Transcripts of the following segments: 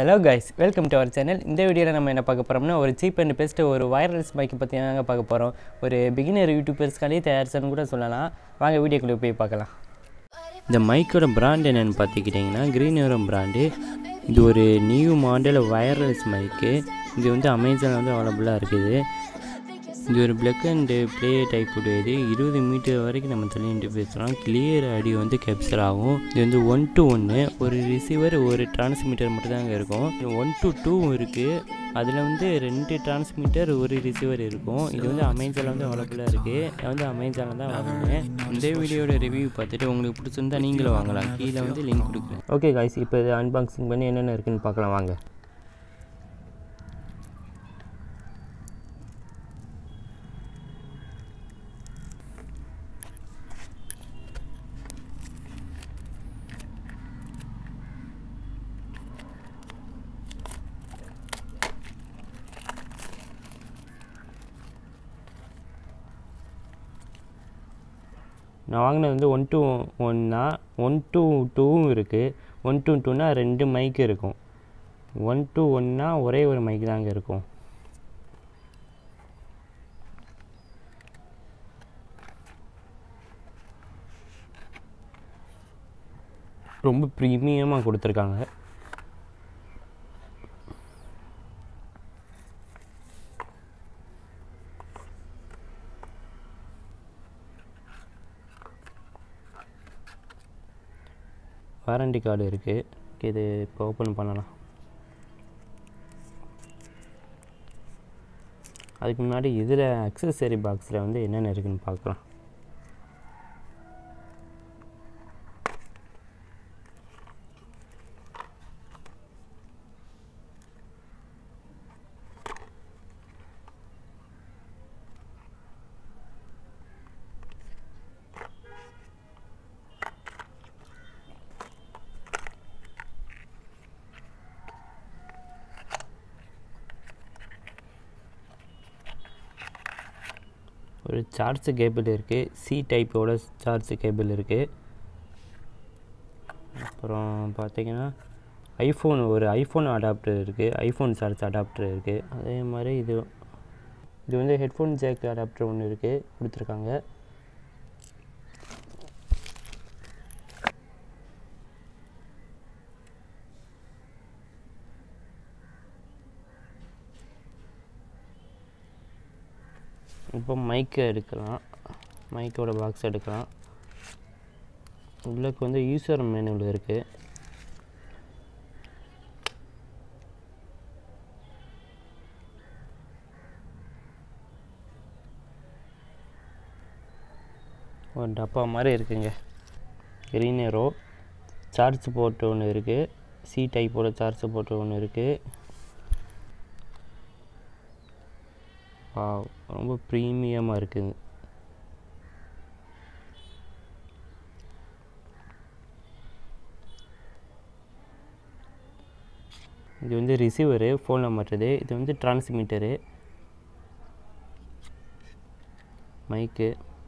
hello guys welcome to our channel இந்த வீடியோவில் நம்ம என்ன பார்க்க போகிறோம்னா ஒரு சீப் அண்ட் பெஸ்ட்டு ஒரு வயர்லெஸ் மைக்கை பற்றி தாங்க பார்க்க போகிறோம் ஒரு பிகினர் யூடியூபர்ஸ்க்காலே தயாரிச்சன்னு கூட சொல்லலாம் வாங்க வீடியோக்குள்ளே போய் பார்க்கலாம் இந்த மைக்கோட பிராண்ட் என்னென்னு பார்த்துக்கிட்டிங்கன்னா க்ரீனோரம் பிராண்டு இது ஒரு நியூ மாடல் வயர்லெஸ் மைக்கு இது வந்து அமேசானில் வந்து அவைலபிளாக இருக்குது இது ஒரு பிளக் அண்டு ப்ளே டைப் உடையது இருபது மீட்டர் வரைக்கும் நம்ம தள்ளிட்டு பேசுகிறோம் கிளியர் ஆடியோ வந்து கேப்சர் ஆகும் இது வந்து ஒன் டு ஒன்று ஒரு ரிசீவர் ஒரு டிரான்ஸ்மிட்டர் மட்டும் தாங்க இருக்கும் ஒன் டு டூவும் இருக்குது அதில் வந்து ரெண்டு டிரான்ஸ்மிட்டர் ஒரு ரிசீவர் இருக்கும் இது வந்து அமேசானில் வந்து அவைலபிளாக இருக்குது நான் வந்து அமேசானில் தான் வாங்கினேன் இந்த வீடியோட ரிவ்யூ பார்த்துட்டு உங்களுக்கு பிடிச்சிருந்தா நீங்களும் வாங்கலாம் கீழே வந்து லிங்க் கொடுக்குறேன் ஓகே காய்ஸ் இப்போ இது அன்பாக்சிங் பண்ணி என்னென்ன இருக்குன்னு பார்க்கலாம் வாங்க நான் வாங்கினது வந்து ஒன் டூ ஒன்னா ஒன் டூ டூவும் இருக்குது ஒன் டூ டூனா ரெண்டு மைக் இருக்கும் ஒன் டூ ஒன்னா ஒரே ஒரு மைக் தாங்க இருக்கும் ரொம்ப ப்ரீமியமாக கொடுத்துருக்காங்க வாரண்டி கார்டு இருக்குது இது இப்போ ஓப்பன் பண்ணலாம் அதுக்கு முன்னாடி இதில் அக்சசரி பாக்ஸில் வந்து என்னென்ன இருக்குன்னு பார்க்கலாம் ஒரு சார்ஜ் கேபிள் இருக்குது சி டைப்போட சார்ஜ் கேபிள் இருக்குது அப்புறம் பார்த்தீங்கன்னா ஐஃபோன் ஒரு ஐஃபோன் அடாப்டர் இருக்குது ஐஃபோன் சார்ஜ் அடாப்டர் இருக்குது அதே மாதிரி இது இது வந்து ஹெட்ஃபோன் ஜேக் அடாப்டர் ஒன்று இருக்குது கொடுத்துருக்காங்க இப்போ மைக்கை எடுக்கலாம் மைக்கோட பாக்ஸ் எடுக்கலாம் உள்ளக்கு வந்து யூசர் மேனுவல் இருக்குது ஒரு டப்பா மாதிரி இருக்குங்க கிரீனரோ சார்ஜ் போட்டு ஒன்று இருக்குது சி டைப்போட சார்ஜ் போட்டு ஒன்று இருக்குது வாவ் ரொம்ப ப்ரீமியமாக இருக்குது இது வந்து ரிசீவரு ஃபோனில் மாட்டுறது இது வந்து டிரான்ஸ்மிட்டரு மைக்கு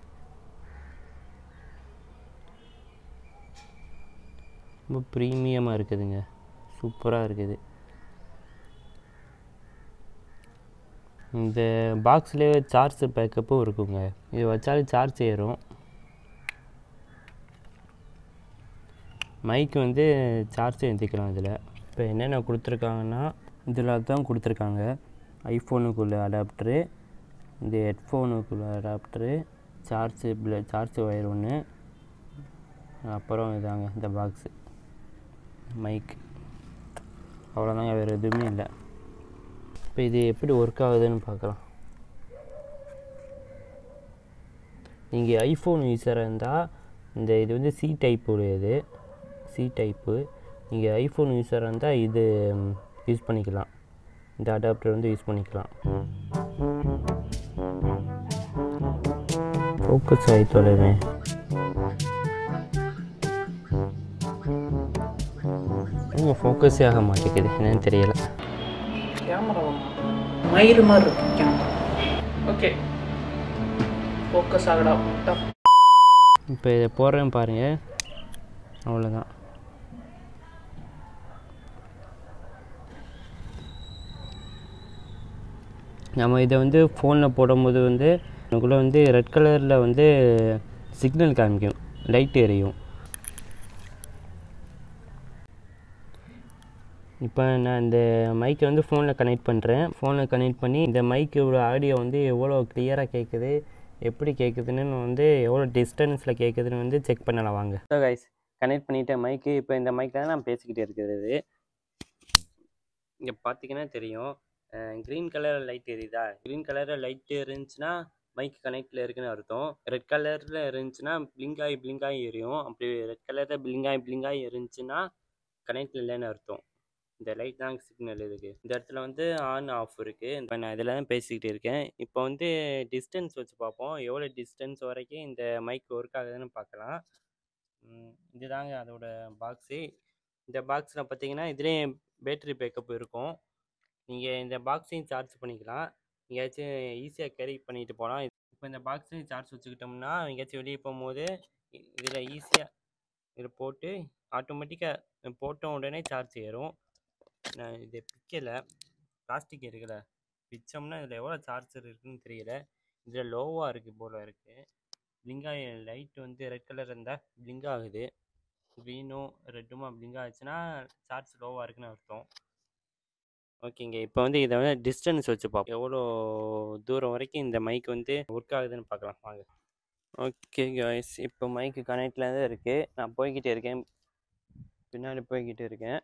ரொம்ப ப்ரீமியமாக இருக்குதுங்க சூப்பராக இருக்குது இந்த பாக்ஸ்லேயே சார்ஜ் பேக்கப்பும் இருக்குங்க இது வச்சாலும் சார்ஜ் ஏறும் மைக் வந்து சார்ஜ் ஏற்றிக்கலாம் இதில் இப்போ என்னென்ன கொடுத்துருக்காங்கன்னா இதில் தான் கொடுத்துருக்காங்க ஐஃபோனுக்குள்ள அடாப்டரு இந்த ஹெட்ஃபோனுக்குள்ள அடாப்டரு சார்ஜ் ப்ள சார்ஜ் ஒயர் ஒன்று அப்புறம் இதாங்க இந்த பாக்ஸு மைக் அவ்வளோதாங்க வேறு எதுவுமே இல்லை இப்போ இது எப்படி ஒர்க் ஆகுதுன்னு பார்க்கலாம் நீங்கள் ஐஃபோன் யூஸராக இருந்தால் இந்த இது வந்து சி டைப் உடையது சி டைப்பு நீங்கள் ஐஃபோன் யூஸராக இருந்தால் இது யூஸ் பண்ணிக்கலாம் இந்த அடாப்டர் வந்து யூஸ் பண்ணிக்கலாம் ஃபோக்கஸ் ஆகி தொலைவேன் இன்னும் ஃபோக்கஸே ஆக மாட்டேங்குது என்னன்னு தெரியலை கேமரா மயிறு மாதிரி இருக்கு கேமரா ஓகே ஃபோக்கஸ் ஆகடா முட்டா இப்போ இதை போடுறேன் பாருங்கள் அவ்வளோதான் நம்ம இதை வந்து ஃபோனில் போடும்போது வந்து எனக்குள்ளே வந்து ரெட் கலரில் வந்து சிக்னல் காமிக்கும் லைட் எரியும் இப்போ நான் இந்த மைக்கை வந்து ஃபோனில் கனெக்ட் பண்ணுறேன் ஃபோனில் கனெக்ட் பண்ணி இந்த மைக்கோட ஆடியோ வந்து எவ்வளோ கிளியராக கேட்குது எப்படி கேட்குதுன்னு வந்து எவ்வளோ டிஸ்டன்ஸில் கேட்குதுன்னு வந்து செக் பண்ணலாம் வாங்க ஸோ கைஸ் கனெக்ட் பண்ணிட்டேன் மைக்கு இப்போ இந்த மைக்கில் தான் நான் பேசிக்கிட்டு இருக்கிறது இங்கே பார்த்தீங்கன்னா தெரியும் க்ரீன் கலர் லைட் எரியுதா க்ரீன் கலரில் லைட் இருந்துச்சுன்னா மைக் கனெக்டில் இருக்குன்னு அர்த்தம் ரெட் கலரில் இருந்துச்சுன்னா பிளிங்க் ஆகி பிளிங்க் ஆகி எரியும் அப்படி ரெட் கலரில் பிளிங்க் ஆகி பிளிங்க் ஆகி இருந்துச்சுன்னா கனெக்ட் இல்லைன்னு அர்த்தம் இந்த லைட் தான் சிக்னல் இதுக்கு இந்த இடத்துல வந்து ஆன் ஆஃப் இருக்குது இப்போ நான் இதில் தான் பேசிக்கிட்டு இருக்கேன் இப்போ வந்து டிஸ்டன்ஸ் வச்சு பார்ப்போம் எவ்வளோ டிஸ்டன்ஸ் வரைக்கும் இந்த மைக் ஒர்க் ஆகுதுன்னு பார்க்கலாம் ம், இதுதாங்க அதோட பாக்ஸு இந்த பாக்ஸில் பார்த்தீங்கன்னா இதுலேயே பேட்டரி பேக்கப் இருக்கும் நீங்கள் இந்த பாக்ஸையும் சார்ஜ் பண்ணிக்கலாம் எங்கேயாச்சும் ஈஸியாக கேரி பண்ணிட்டு போகலாம் இப்போ இந்த பாக்ஸையும் சார்ஜ் வச்சுக்கிட்டோம்னா எங்கேயாச்சும் வெளியே போகும்போது இதில் ஈஸியாக இதில் போட்டு ஆட்டோமேட்டிக்காக போட்ட உடனே சார்ஜ் ஏறும் நான் இதை பிக்கலை பிளாஸ்டிக் இருக்குல்ல பிச்சோம்னா இதில் எவ்வளோ சார்ஜர் இருக்குன்னு தெரியல இதில் லோவாக இருக்குது போல் இருக்குது பிளிங்க் ஆகி லைட் வந்து ரெட் கலர் இருந்தால் பிளிங்க் ஆகுது க்ரீனும் ரெட்டுமா பிளிங்க் ஆச்சுன்னா சார்ஜ் லோவாக இருக்குன்னு அர்த்தம் ஓகேங்க இப்போ வந்து இதை வந்து டிஸ்டன்ஸ் வச்சு பார்ப்போம் எவ்வளோ தூரம் வரைக்கும் இந்த மைக் வந்து ஒர்க் ஆகுதுன்னு பார்க்கலாம் வாங்க ஓகே காய்ஸ் இப்போ மைக்கு கனெக்டில் தான் இருக்குது நான் போய்கிட்டே இருக்கேன் பின்னாடி போய்கிட்டு இருக்கேன்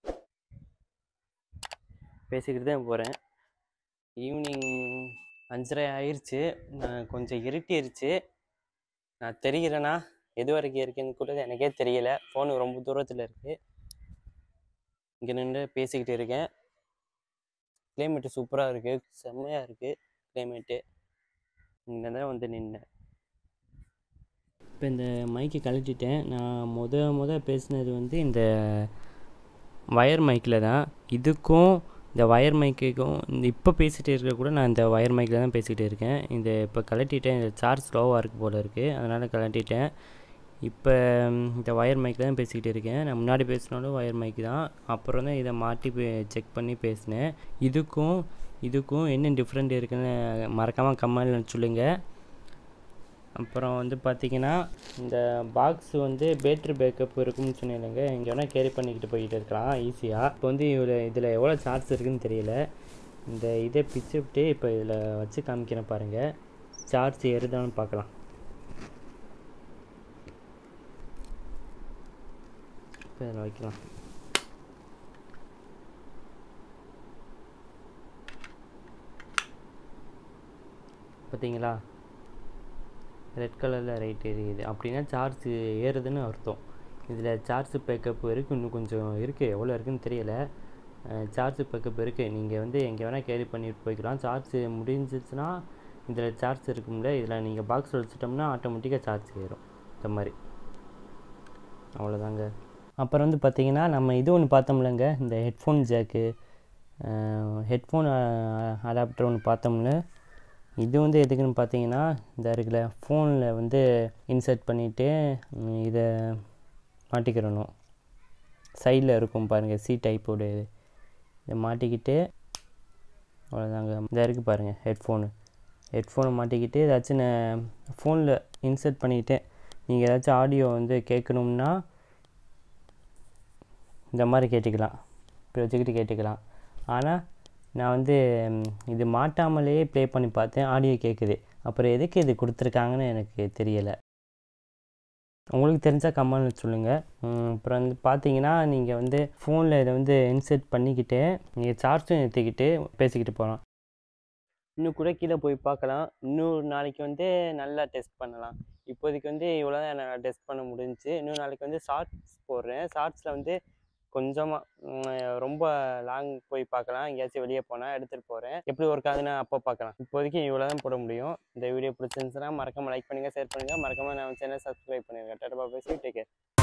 பேசிக்கிட்டு தான் போகிறேன் ஈவினிங் அஞ்சரை ஆயிடுச்சு நான் கொஞ்சம் இருட்டிருச்சு நான் தெரிகிறேனா எது வரைக்கும் இருக்குன்னு கூட எனக்கே தெரியல ஃபோனு ரொம்ப தூரத்தில் இருக்குது இங்கே நின்று பேசிக்கிட்டு இருக்கேன் கிளைமேட்டு சூப்பராக இருக்குது செம்மையாக இருக்குது கிளைமேட்டு இங்கே தான் வந்து நின்னேன் இப்போ இந்த மைக்கை கழட்டிட்டேன் நான் முத முத பேசினது வந்து இந்த வயர் மைக்கில் தான் இதுக்கும் இந்த வயர் மைக்குக்கும் இந்த இப்போ பேசிகிட்டு இருக்க கூட நான் இந்த வயர் மைக்கில் தான் பேசிகிட்டு இருக்கேன் இந்த இப்போ கழட்டிட்டேன் இந்த சார்ஜ் ஸ்லோவாக இருக்கு போல் இருக்குது அதனால் கழட்டிட்டேன் இப்போ ம், இந்த வயர் மைக்கில் தான் பேசிக்கிட்டு இருக்கேன் நான் முன்னாடி பேசினாலும் வயர் மைக் தான் அப்புறம் தான் இதை மாட்டி செக் பண்ணி பேசினேன் இதுக்கும் இதுக்கும் என்ன டிஃப்ரெண்ட் இருக்குன்னு மறக்காமல் கமெண்ட்ல சொல்லுங்கள் அப்புறம் வந்து பார்த்தீங்கன்னா இந்த பாக்ஸ் வந்து பேட்ரி பேக்கப் இருக்கும்னு சொன்னீங்க இங்கே வேணால் கேரி பண்ணிக்கிட்டு போயிட்டு இருக்கலாம் ஈஸியாக இப்போ வந்து இதில் இதில் எவ்வளோ சார்ஜ் இருக்குன்னு தெரியல இந்த இதை பிச்சு விட்டு இப்போ இதில் வச்சு காமிக்கிறேன் பாருங்கள் சார்ஜ் ஏறுதான்னு பார்க்கலாம் இப்போ இதில் வைக்கலாம் பார்த்தீங்களா ரெட் கலரில் ரைட் எரியுது அப்படின்னா சார்ஜ் ஏறுதுன்னு அர்த்தம் இதில் சார்ஜ் பேக்கப் இருக்குது இன்னும் கொஞ்சம் இருக்குது எவ்வளோ இருக்குன்னு தெரியல சார்ஜ் பேக்கப் இருக்குது நீங்கள் வந்து எங்கே வேணால் கேரி பண்ணிட்டு போய்க்கலாம் சார்ஜ் முடிஞ்சிச்சுன்னா இதில் சார்ஜ் இருக்கும்ல இதில் நீங்கள் பாக்ஸ் வச்சுட்டோம்னா ஆட்டோமேட்டிக்காக சார்ஜ் ஏறும் இந்த மாதிரி அவ்வளோதாங்க அப்புறம் வந்து பார்த்தீங்கன்னா நம்ம இது ஒன்று பார்த்தோம்லங்க இந்த ஹெட்ஃபோன் ஜாக்கு ஹெட்ஃபோன் அடாப்டர் ஒன்று பார்த்தோம்ல இது வந்து எதுக்குன்னு பார்த்தீங்கன்னா இந்த இருக்குல்ல ஃபோனில் வந்து இன்சர்ட் பண்ணிவிட்டு இதை மாட்டிக்கிறணும் சைடில் இருக்கும் பாருங்கள் சி டைப்போட இது இதை மாட்டிக்கிட்டு அவ்வளோதாங்க இந்த இருக்குது பாருங்கள் ஹெட்ஃபோனு ஹெட்ஃபோனை மாட்டிக்கிட்டு ஏதாச்சும் நான் ஃபோனில் இன்சர்ட் பண்ணிக்கிட்டேன் நீங்கள் ஏதாச்சும் ஆடியோ வந்து கேட்கணும்னா இந்த மாதிரி கேட்டுக்கலாம் இப்படி வச்சுக்கிட்டு கேட்டுக்கலாம் ஆனால் நான் வந்து ம், இது மாட்டாமலேயே ப்ளே பண்ணி பார்த்தேன் ஆடியோ கேட்குது அப்புறம் எதுக்கு இது கொடுத்துருக்காங்கன்னு எனக்கு தெரியலை உங்களுக்கு தெரிஞ்சால் கமெண்ட் சொல்லுங்கள் அப்புறம் வந்து பார்த்தீங்கன்னா நீங்கள் வந்து ஃபோனில் இதை வந்து இன்செர்ட் பண்ணிக்கிட்டு நீங்கள் சார்ஜும் ஏற்றிக்கிட்டு பேசிக்கிட்டு போகலாம் இன்னும் கூட கீழே போய் பார்க்கலாம் இன்னொரு நாளைக்கு வந்து நல்லா டெஸ்ட் பண்ணலாம் இப்போதைக்கு வந்து இவ்வளோ தான் என்னால் டெஸ்ட் பண்ண முடிஞ்சுச்சு இன்னொரு நாளைக்கு வந்து ஷார்ட்ஸ் போடுறேன் ஷார்ட்ஸில் வந்து கொஞ்சமாக ரொம்ப லாங் போய் பார்க்கலாம் எங்கேயாச்சும் வெளியே போனால் எடுத்துகிட்டு போகிறேன் எப்படி ஒர்க் ஆகுதுன்னு அப்போ பார்க்கலாம் இப்போதைக்கு இவ்வளோ தான் போட முடியும் இந்த வீடியோ பிடிச்சிருந்துச்சுன்னா மறக்காமல் லைக் பண்ணுங்கள் ஷேர் பண்ணுங்கள் மறக்காமல் நம்ம சேனல் சப்ஸ்கிரைப் பண்ணுங்கள் டாட்டா பேசி டேக் கேர்